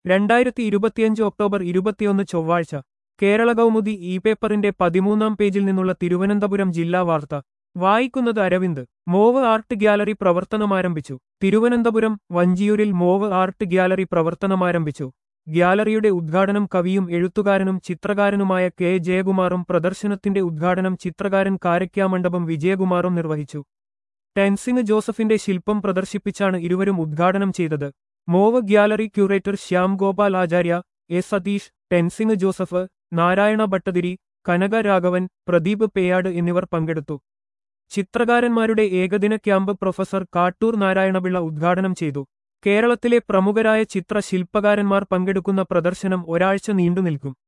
രണ്ടായിരത്തി ഇരുപത്തിയഞ്ച് ഒക്ടോബർ ഇരുപത്തിയൊന്ന് ചൊവ്വാഴ്ച കേരള കൗമുദി ഇ പേപ്പറിന്റെ പതിമൂന്നാം പേജിൽ നിന്നുള്ള തിരുവനന്തപുരം ജില്ലാ വാർത്ത വായിക്കുന്നത് അരവിന്ദ് മോവ് ആർട്ട് ഗ്യാലറി പ്രവർത്തനമാരംഭിച്ചു തിരുവനന്തപുരം വഞ്ചിയൂരിൽ മോവ് ആർട്ട് ഗ്യാലറി പ്രവർത്തനമാരംഭിച്ചു ഗ്യാലറിയുടെ ഉദ്ഘാടനം കവിയും എഴുത്തുകാരനും ചിത്രകാരനുമായ കെ ജയകുമാറും പ്രദർശനത്തിന്റെ ഉദ്ഘാടനം ചിത്രകാരൻ കാരയ്ക്കാമണ്ഡപം വിജയകുമാറും നിർവഹിച്ചു ടെൻസിംഗ് ജോസഫിന്റെ ശില്പം പ്രദർശിപ്പിച്ചാണ് ഇരുവരും ഉദ്ഘാടനം ചെയ്തത് Mov gallery curator Shyam Gopal Acharya A Satheesh Tenzing Joseph Narayana Bhattathiri Kanaka Raghavan Pradeep Peyad എന്നിവർ പങ്കെടുത്തു ചിത്രകാരന്മാരുടെ ഏകദിന ക്യാമ്പ് പ്രൊഫസർ കാട്ടൂർ നാരായണപിള്ള ഉദ്ഘാടനം ചെയ്തു കേരളത്തിലെ പ്രമുഖരായ ചിത്ര ശില്പകാരന്മാർ പങ്കെടുക്കുന്ന പ്രദർശനം ഒരാഴ്ച നീണ്ടുനിൽക്കും